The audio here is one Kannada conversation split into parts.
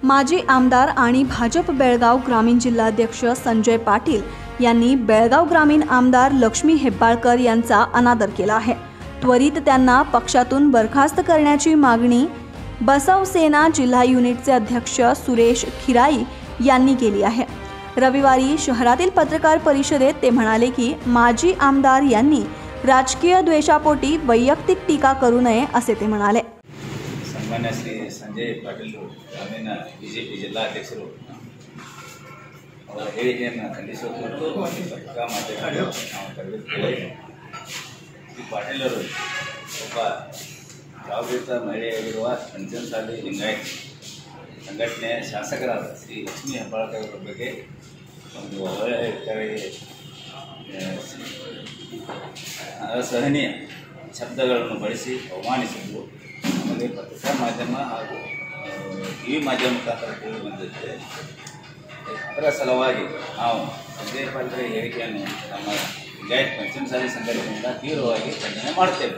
माजी आमदार आणि भाजप बेळगाव ग्रामीण जिल्हाध्यक्ष संजय पाटील यांनी बेळगाव ग्रामीण आमदार लक्ष्मी हेब्बाळकर यांचा अनादर केला आहे त्वरित त्यांना पक्षातून बरखास्त करण्याची मागणी बसव सेना जिल्हा युनिटचे अध्यक्ष सुरेश खिराई यांनी केली आहे रविवारी शहरातील पत्रकार परिषदेत ते म्हणाले की माजी आमदार यांनी राजकीय द्वेषापोटी वैयक्तिक टीका करू नये असे ते म्हणाले ಸನ್ಮಾನ್ಯ ಶ್ರೀ ಸಂಜಯ್ ಪಾಟೀಲ್ ಗ್ರಾಮೀಣ ಬಿ ಜೆ ಪಿ ಜಿಲ್ಲಾಧ್ಯಕ್ಷರು ಅವರ ಹೇಳಿಕೆಯನ್ನು ಖಂಡಿಸುವ ಕುರಿತು ಪತ್ರಿಕಾ ಮಾಧ್ಯಮಗಳು ನಾವು ಕರೆದಿದ್ದೇವೆ ಶ್ರೀ ಪಾಟೀಲರು ಒಬ್ಬ ಜಾಗೃತ ಮಹಿಳೆಯಾಗಿರುವ ಪಂಚಮಸಾಲಿ ಲಿಂಗಾಯತ್ ಸಂಘಟನೆಯ ಶಾಸಕರಾದ ಶ್ರೀ ಲಕ್ಷ್ಮೀ ಹೆಬ್ಬಾಳ್ಕರ್ ಅವರ ಬಗ್ಗೆ ಒಂದು ಅವಹೇಳನಕಾರಿ ಆ, ಅಸಹನೀಯ ಶಬ್ದಗಳನ್ನು ಬಳಸಿ ಅವಮಾನಿಸಿದ್ದು ನಮಗೆ ಪತ್ರಿಕಾ ಮಾಧ್ಯಮ ಹಾಗೂ ಟಿ ವಿ ಮಾಧ್ಯಮ ಮುಖಾಂತರ ತಿಳಿದು ಬಂದಿದೆ ಅದರ ಸಲುವಾಗಿ ನಾವು ಸಂಜಯ್ ಪಾಟೀಲ್ ಹೇಳಿಕೆಯನ್ನು ನಮ್ಮ ಲಿಂಗಾಯತ್ ಪಂಚಮಸಾಲಿ ಸಂಘಟನೆಯಿಂದ ತೀವ್ರವಾಗಿ ಖಂಡನೆ ಮಾಡುತ್ತೇವೆ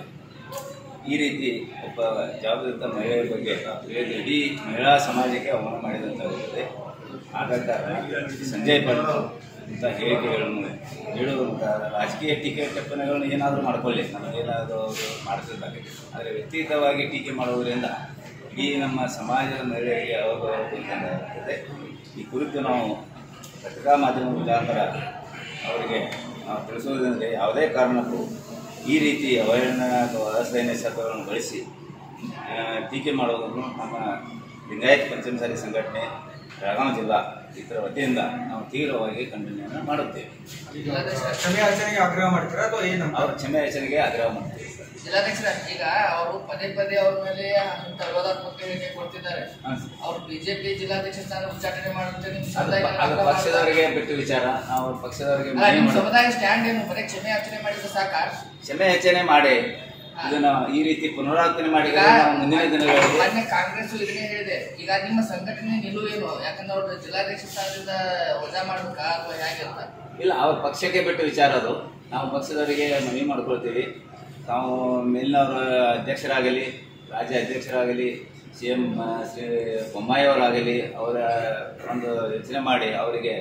ಈ ರೀತಿ ಒಬ್ಬ ಜಾಗೃತ ಮಹಿಳೆಯ ಬಗ್ಗೆ ತಿಳಿದು ಇಡೀ ಮಹಿಳಾ ಸಮಾಜಕ್ಕೆ ಅವಮಾನ ಮಾಡಿದಂತಾಗುತ್ತದೆ ಆದ ಕಾರಣ ಸಂಜಯ್ ಪಾಟೀಲ್ ಇಂಥ ಹೇಳಿಕೆಗಳನ್ನು ನೀಡುವಂಥ ರಾಜಕೀಯ ಟೀಕೆ ಟಿಪ್ಪಣಿಗಳನ್ನು ಏನಾದರೂ ಮಾಡಿಕೊಳ್ಳಿ ನಮಗೇನಾದರೂ ಅವರು ಮಾಡ್ತಿದ್ದಾರೆ ಆದರೆ ವ್ಯಕ್ತಿಗತವಾಗಿ ಟೀಕೆ ಮಾಡುವುದರಿಂದ ಇಡೀ ನಮ್ಮ ಸಮಾಜದ ಮಹಿಳೆಯರಿಗೆ ಅವಗೌರವ ಕುರಿತಾಗುತ್ತದೆ ಈ ಕುರಿತು ನಾವು ಪತ್ರಿಕಾ ಮಾಧ್ಯಮ ಮುಖಾಂತರ ಅವರಿಗೆ ನಾವು ತಿಳಿಸುವುದೆಂದರೆ ಯಾವುದೇ ಕಾರಣಕ್ಕೂ ಈ ರೀತಿ ಅವಹೇಳನ ಅಥವಾ ಅಸಹ್ಯ ಶಬ್ದಗಳನ್ನು ಬಳಸಿ ಆ, ಟೀಕೆ ಮಾಡುವುದನ್ನು ನಮ್ಮ ಲಿಂಗಾಯತ್ ಪಂಚಮಸಾಲಿ ಸಂಘಟನೆ ಬೆಳಗಾವಿ ಜಿಲ್ಲಾ ಇದರ ವತಿಯಿಂದ ನಾವು ತೀವ್ರವಾಗಿ ಖಂಡನೆಯನ್ನು ಮಾಡುತ್ತೇವೆ ಕ್ಷಮೆ ಯಾಚನೆಗೆ ಆಗ್ರಹ ಮಾಡ್ತೀರಾ ಅಥವಾ ಏನು ಅವರ ಕ್ಷಮೆ ಯಾಚನೆಗೆ ಆಗ್ರಹ ಮಾಡ್ತೇವೆ ಜಿಲ್ಲಾಧ್ಯಕ್ಷರ ಈಗ ಅವರು ಪದೇ ಪದೇ ಅವ್ರ ಮೇಲೆ ಅಂತ ವಿರೋಧಾತ್ಮಕ ಹೇಳಿಕೆ ಕೊಡ್ತಿದ್ದಾರೆ ಹಾಂ ಸರ್. ಅವ್ರು ಬಿಜೆಪಿ ಜಿಲ್ಲಾಧ್ಯಕ್ಷ ಸ್ಥಾನ ಉಚ್ಚಾಟನೆ ಮಾಡುತ್ತೆ ನಿಮ್ ಅದು ಸಮುದಾಯ ಪ- ಅದು ಪಕ್ಷದವರಿಗೆ ಬಿಟ್ಟು ವಿಚಾರ ನಾವು ಪಕ್ಷದವರಿಗೆ ಅಲ್ಲ, ಮನವಿ ನಿಮ್ ಮಾಡೋದು. ಸಮುದಾಯ ಸ್ಟ್ಯಾಂಡ್ ಏನು ಬರೀ ಕ್ಷಮೆ ಯಾಚನೆ ಮಾಡಿದ್ರೆ ಸಾಕ ಕ್ಷಮೆ ಯಾಚನೆ ಮಾಡಿ ಇದನ್ನು ಈ ರೀತಿ ಪುನರಾವರ್ತನೆ ಈಗ ಮಾಡಿದರೆ ನಾವು ಮುಂದಿನ ದಿನಗಳಲ್ಲಿ ಮೊನ್ನೆ ಕಾಂಗ್ರೆಸ್ ಇದನ್ನೇ ಹೇಳಿದೆ ಈಗ ನಿಮ್ಮ ಸಂಘಟನೆ ನಿಲುವು ಏನು ಯಾಕಂದ್ರೆ ಅವ್ರ ಜಿಲ್ಲಾಧ್ಯಕ್ಷ ಸ್ಥಾನದಿಂದ ವಜಾ ಮಾಡ್ಬೇಕಾ ಅಥವಾ ಹೇಗೆ ಅಂತ ಇಲ್ಲ ಅವ್ರ ಪಕ್ಷಕ್ಕೆ ಬಿಟ್ಟು ವಿಚಾರ ಅದು ನಾವು ಪಕ್ಷದವರಿಗೆ ಮನವಿ ಮಾಡ್ಕೊಳ್ತೀವಿ ತಾವು ಮೇಲಿನವರ ಅಧ್ಯಕ್ಷರಾಗಲಿ ರಾಜ್ಯ ಅಧ್ಯಕ್ಷರಾಗಲಿ ಸಿ ಎಂ ಶ್ರೀ ಬೊಮ್ಮಾಯಿಯವರಾಗಲಿ ಅವರ ಒಂದು ಯೋಚನೆ ಮಾಡಿ ಅವರಿಗೆ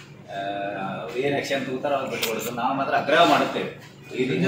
ಅವ್ರು ಏನು ಆಕ್ಷನ್ ತಗೋತಾರೋ ಅವ್ರು ಬಿಟ್ಕೊಡೋದು ನಾವು ಮಾತ್ರ ಆಗ್ರಹ ಮಾಡುತ್ತೇವೆ ಈ ರೀತಿ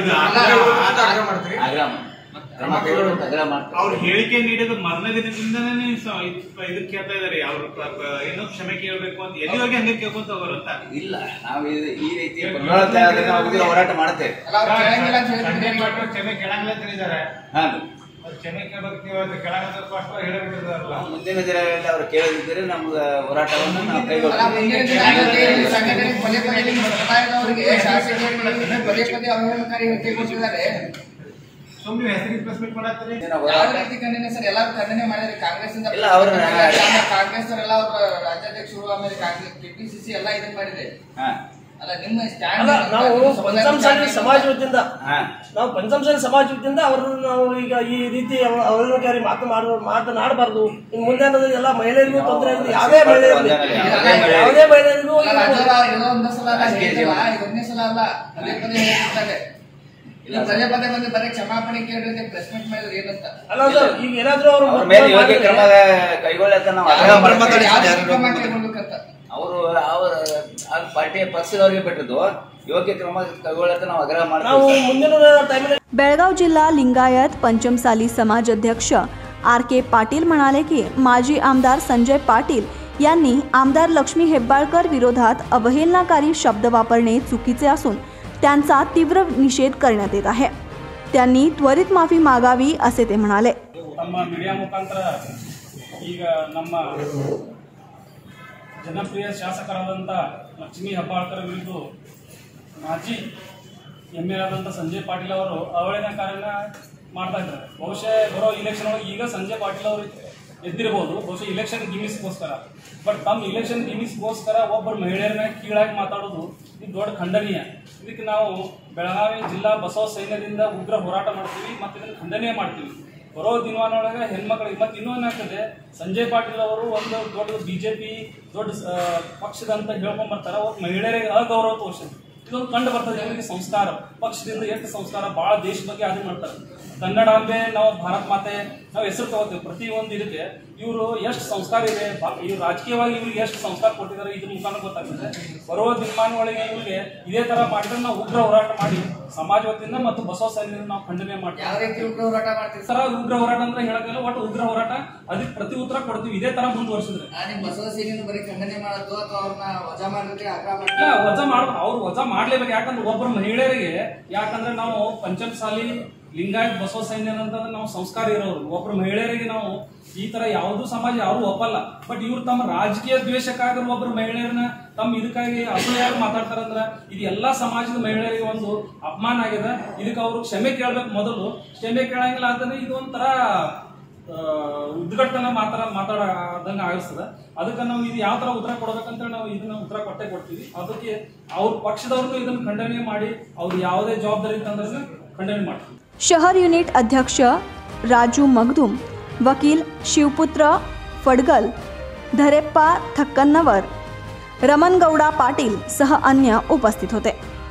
ಆಗ್ರಹ ಮಾಡ್ತೀರಿ ಆಗ್ರಹ ಕ್ರಮ ತಗೊಳ್ಳುವಂತ ಆಗ್ರಹ ಮಾಡ್ತೇವೆ ಅವ್ರ ಹೇಳಿಕೆ ನೀಡಿದ ಮರಣ ದಿನದಿಂದನೇ ಸ- ಇದ್- ಇದಕ್ಕೆ ಕೇಳ್ತಾ ಇದಾರೆ ಅವ್ರು ಪ- ಪ- ಏನೋ ಕ್ಷಮೆ ಕೇಳಬೇಕು ಅಂತ ಎಲ್ಲಿವರೆಗೆ ಹಂಗೆ ಕೇಳ್ಕೊಂತ ಹೋಗೋರು ಅಂತ ಇಲ್ಲ ನಾವು ಇದು- ಈ ರೀತಿ ಪುನರಾವರ್ತನೆ ಆದರೆ ನಾವು ವಿರುದ್ಧ ಹೋರಾಟ ಮಾಡ್ತೇವೆ ಅಲ್ಲ ಅವ್ರು ಕೇಳಂಗಿಲ್ಲ ಅಂತ ಸಂಜಯ್ ಹೇಳ್ತಿದ್ದಾರೆ ಪಾಟೀಲ್ ಕ್ಷಮೆ ಕೇಳಂಗಿಲ್ಲ ಅಂತ ಹೇಳಿದ್ದಾರೆ ಹಾಂ ಅವ್ರು ಕ್ಷಮೆ ಕೇಳಬೇಕು ನೀವು ಅದು ಕೆಳಗಂತ ಸ್ಪಷ್ಟವಾಗಿ ಹೇಳಿಬಿಟ್ಟಿದಾರಲ್ಲ ಮುಂದಿನ ದಿನಗಳಲ್ಲಿ ಅವರು ಕೇಳದಿದ್ದರೆ ನಮ್ಗೆ ಹೋರಾಟವನ್ನು ನಾವು ಅಲ್ಲ, ಕೈಗೊಳ್ಳುತ್ತೇವೆ ಮುಂದಿನ ದಿನಗಳಲ್ಲಿ ಈ ಸಂಘಟನೆ ಪದೇ ಪದೇ ನಿಮ್ಮ ಸಮುದಾಯದವರಿಗೆ ಶಾಸಕರಿಗೆ ಪದೇ ಪದೇ ಅವಹೇಳನಕಾರಿ ಹೇಳಿಕೆ ಕೊಟ್ಟಿದ್ದಾರೆ ಸುಮ್ಮನೆ ಹೆಸರಿಗೆ ಪ್ರೆಸ್ ಮೀಟ್ ಮಾಡತ್ತೀರಿ ಮುಂದಿನ ಯಾವ ಹೋರಾಟ ರೀತಿ ಖಂಡನೆ ಸರ್ ಎಲ್ಲರೂ ಖಂಡನೆ ಮಾಡಿದ್ರೆ ಕಾಂಗ್ರೆಸ್ ಇಂದ ಇಲ್ಲ, ಅವ್ರು- ಕಾಂಗ್ರೆಸ್ ಎಲ್ಲ ಅವ್ರ ರಾಜ್ಯಾಧ್ಯಕ್ಷರು ಆಮೇಲೆ ಕಾಂಗ್ರೆಸ್ ಕೆಪಿಸಿಸಿ ಎಲ್ಲ ಇದನ್ನ ಮಾಡಿದೆ ಹಾ ಅಲ್ಲ ನಿಮ್ಮ ಸ್ಟ್ಯಾಂಡ್ ಅಲ್ಲ ನಾವು ಪಂಚಮಸಾಲಿ ಸಮಾಜ ವತಿಯಿಂದ ಹಾ ನಾವು ಪಂಚಮಸಾಲಿ ಸಮಾಜ ವತಿಯಿಂದ ಅವರನ್ನು ನಾವು ಈಗ ಈ ರೀತಿ ಅವ- ಅವಹೇಳನಕಾರಿ ಮಾತು ಮಾಡುವ ಮಾತನಾಡಬಾರ್ದು ಇನ್ನು ಮುಂದೆ ಅನ್ನೋದು ಎಲ್ಲ ಮಹಿಳೆಯರಿಗೂ ತೊಂದರೆ ಆಗಿದೆ ಯಾವುದೇ ಮಹಿಳೆ ಇರಲಿ ಯಾವುದೇ ಮಹಿಳೆಯರಿಗೂ ಅಲ್ಲ, ರಾಜವ್ರ ಇದೋ ಒಂದೇ ಸಲ ಅಲ್ಲ ರಾಜಕೀಯ ಹೇಳಿಲ್ಲ, ಜೀವನ. ಇದೊಂದೇ ಸಲ ಅಲ್ಲ ಪದೇ ಪದೇ ಹೇಳ್ತಿದ್ದಾರೆ ಇಲ್ಲ ನೀವು ಪದೇ ಪದೇ ಬಂದು ಬರೀ ಕ್ಷಮಾಪಣೆ ಕೇಳಿದ್ರೆ ಪ್ರೆಸ್ ಮೀಟ್ ಮಾಡಿದ್ರೆ ಏನಂತ ಅಲ್ಲ ಸರ್ ಈಗ ಏನಾದ್ರೂ ಅವರು ಅವ್ರ ಮೇಲೆ ಯೋಗ್ಯ ಕ್ರಮ ಕೈಗೊಳ್ಳಕ್ಕೆ ನಾವು ಆಗ್ರಹ ಯಾವ ಮಾಡ್ತೇವೆ. ಕ್ರಮ ಕೈಗೊಳ್ಬೇಕಂತ ಅವರು ಅವರ ಆ ಪಾರ್ಟಿಯ ಪಕ್ಷದವರಿಗೆ ಬಿಟ್ಟಿದ್ದು ಯೋಗ್ಯ ಕ್ರಮ ಕೈಗೊಳ್ಳಕ್ಕೆ ನಾವು ಆಗ್ರಹ ನಾವು ಮಾಡ್ತೇವೆ ಮುಂದಿನ ಟೈಮಲ್ಲಿ बेळगाव जिल्हा लिंगायत पंचमसाली समाज अध्यक्ष आर के पाटील म्हणाले की माजी आमदार संजय पाटील यांनी आमदार लक्ष्मी हेब्बाळकर विरोधात अवहेलनाकारी शब्द वापरणे चुकीचे असून त्यांचा तीव्र निषेध करण्यात येत आहे त्यांनी त्वरित माफी मागावी असे ते म्हणाले ನಮ್ಮ ಮೀಡಿಯಾ ಮುಖಾಂತರ ಈಗ ನಮ್ಮ ಜನಪ್ರಿಯ ಶಾಸಕರಾದಂಥ ಲಕ್ಷ್ಮೀ ಹೆಬ್ಬಾಳ್ಕರ್ ವಿರುದ್ಧ ಮಾಜಿ ಎಮ್ ಎಲ್ ಆದಂಥ ಸಂಜಯ್ ಪಾಟೀಲ್ ಅವರು ಅವಹೇಳನಕಾರನ ಮಾಡ್ತಾ ಇದ್ದಾರೆ ಬಹುಶಃ ಬರೋ ಇಲೆಕ್ಷನ್ ಒಳಗೆ ಈಗ ಸಂಜಯ್ ಪಾಟೀಲ್ ಅವರು ಎದ್ದಿರ್ಬೋದು ಬಹುಶಃ ಇಲೆಕ್ಷನ್ ಗಿಮಿಸ್ಗೋಸ್ಕರ ಬಟ್ ತಮ್ಮ ಇಲೆಕ್ಷನ್ ಗಿಮಿಸ್ಗೋಸ್ಕರ ಒಬ್ಬರು ಮಹಿಳೆಯರನ್ನ ಕೀಳಾಗಿ ಮಾತಾಡೋದು ಇದು ದೊಡ್ಡ ಖಂಡನೀಯ ಇದಕ್ಕೆ ನಾವು ಬೆಳಗಾವಿ ಜಿಲ್ಲಾ ಬಸವ ಸೈನ್ಯದಿಂದ ಉಗ್ರ ಹೋರಾಟ ಮಾಡ್ತೀವಿ ಮತ್ತು ಇದನ್ನು ಖಂಡನೆ ಮಾಡ್ತೀವಿ ಬರೋ ದಿನಮಾನೊಳಗೆ ಹೆಣ್ಮಕ್ಳಿಗೆ ಮತ್ತೆ ಇನ್ನೊಂದು ಆಗ್ತದೆ ಸಂಜಯ್ ಪಾಟೀಲ್ ಅವರು ಒಂದು ದೊಡ್ಡ ಬಿಜೆಪಿ ದೊಡ್ಡ ಆ, ಪಕ್ಷದಂತ ಹೇಳ್ಕೊಂಡ್ ಬರ್ತಾರೆ ಅವ್ರು ಮಹಿಳೆಯರಿಗೆ ಅಗೌರವ ತೋರಿಸಿದ್ರು ಇದೊಂದು ಕಂಡು ಬರ್ತದೆ ಜನರಿಗೆ ಸಂಸ್ಕಾರ ಪಕ್ಷದಿಂದ ಎಷ್ಟು ಸಂಸ್ಕಾರ ಬಹಳ ದೇಶ ಬಗ್ಗೆ ಅದು ಮಾಡ್ತಾರೆ ಕನ್ನಡಾಂಬೆ ನಾವು ಭಾರತ್ ಮಾತೆ ನಾವು ಹೆಸರು ತಗೋತೀವಿ ಪ್ರತಿ ಒಂದು ಇದಕ್ಕೆ ಇವರು ಎಷ್ಟು ಸಂಸ್ಕಾರ ಇದೆ ಬಾ- ಇವ್ರು ರಾಜಕೀಯವಾಗಿ ಇವ್ರಿಗೆ ಎಷ್ಟು ಸಂಸ್ಕಾರ ಕೊಟ್ಟಿದ್ದಾರೆ ಇದ್ರ ಮುಖಾನ ಗೊತ್ತಾಗ್ತದೆ ಬರುವ ದಿನಮಾನ ಒಳಗೆ ಇವ್ರಿಗೆ ಇದೇ ತರ ಮಾಡಿದ್ರೆ ನಾವು ಉಗ್ರ ಹೋರಾಟ ಮಾಡಿ ಸಮಾಜ ವತಿಯಿಂದ ಮತ್ತು ಬಸವ ಸೈನ್ಯದಿಂದ ನಾವು ಖಂಡನೆ ಮಾಡ್ತೀವಿ ಯಾವ ರೀತಿ ಉಗ್ರ ಹೋರಾಟ ಮಾಡ್ತೀರಿ ತರ ಉಗ್ರ ಹೋರಾಟ ಅಂದ್ರೆ ಹೇಳಕ್ಕಿಲ್ಲ ಒಟ್ಟು ಉಗ್ರ ಹೋರಾಟ ಅದಕ್ಕೆ ಪ್ರತಿ ಉತ್ತರ ಕೊಡ್ತೀವಿ ಇದೇ ತರ ಮುಂದುವರ್ಸಿದ್ರೆ ಆ, ನಿಮ್ ಬಸವ ಸೇನೆಯನ್ನು ಬರೀ ಖಂಡನೆ ಮಾಡೋದು ಅಥವಾ ಅವ್ರನ್ನ ವಜಾ ಮಾಡೋದಕ್ಕೆ ಆಗ್ರಹ ಇಲ್ಲ ಮಾಡ್ತೀವಿ ವಜಾ ಮಾಡ ಅವ್ರು ವಜಾ ಮಾಡ್ಲೇಬೇಕು ಯಾಕಂದ್ರೆ ಒಬ್ಬರು ಮಹಿಳೆಯರಿಗೆ ಯಾಕಂದ್ರೆ ನಾವು ಪಂಚಮಸಾಲಿ ಲಿಂಗಾಯತ್ ಬಸವ ಸೈನ್ಯ ಅಂತಂದ್ರೆ ನಾವು ಸಂಸ್ಕಾರ ಇರೋರು ಒಬ್ರು ಮಹಿಳೆಯರಿಗೆ ನಾವು ಈ ತರ ಯಾವ್ದು ಸಮಾಜ ಯಾರು ಒಪ್ಪಲ್ಲ ಬಟ್ ಇವ್ರು ತಮ್ಮ ರಾಜಕೀಯ ದ್ವೇಷಕ್ಕಾಗಿ ಒಬ್ರು ಮಹಿಳೆಯರನ್ನ ತಮ್ಮ ಇದಕ್ಕಾಗಿ ಅಸೂಯಾಗಿ ಮಾತಾಡ್ತಾರಂದ್ರ ಇದು ಎಲ್ಲಾ ಸಮಾಜದ ಮಹಿಳೆಯರಿಗೆ ಒಂದು ಅಪಮಾನ ಆಗಿದೆ ಇದಕ್ಕೆ ಅವರು ಕ್ಷಮೆ ಕೇಳ್ಬೇಕು ಮೊದಲು ಕ್ಷಮೆ ಕೇಳಂಗಿಲ್ಲ ಅಂತಂದ್ರೆ ಇದು ಒಂಥರ ಆ, ಉದ್ಘಾಟನೆ ಮಾತ್ರ ಮಾತಾಡದಂಗ ಆಗಿಸ್ತದೆ ಅದಕ್ಕೆ ನಾವು ಇದು ಯಾವ ತರ ಉತ್ತರ ಕೊಡ್ಬೇಕಂತ ನಾವು ಇದನ್ನ ಉತ್ತರ ಕೊಟ್ಟೆ ಕೊಡ್ತೀವಿ ಅದಕ್ಕೆ ಅವ್ರ ಪಕ್ಷದವ್ರನ್ನು ಇದನ್ನ ಖಂಡನೆ ಮಾಡಿ ಅವ್ರು ಯಾವುದೇ ಜವಾಬ್ದಾರಿ ತಂದ್ರೆ ಖಂಡನೆ ಮಾಡ್ತೀವಿ शहर युनिट अध्यक्ष राजू मगदूम वकील शिवपुत्र फडगल धरेप्पा थक्कन्नवर रमणगौडा पाटील सह अन्य उपस्थित होते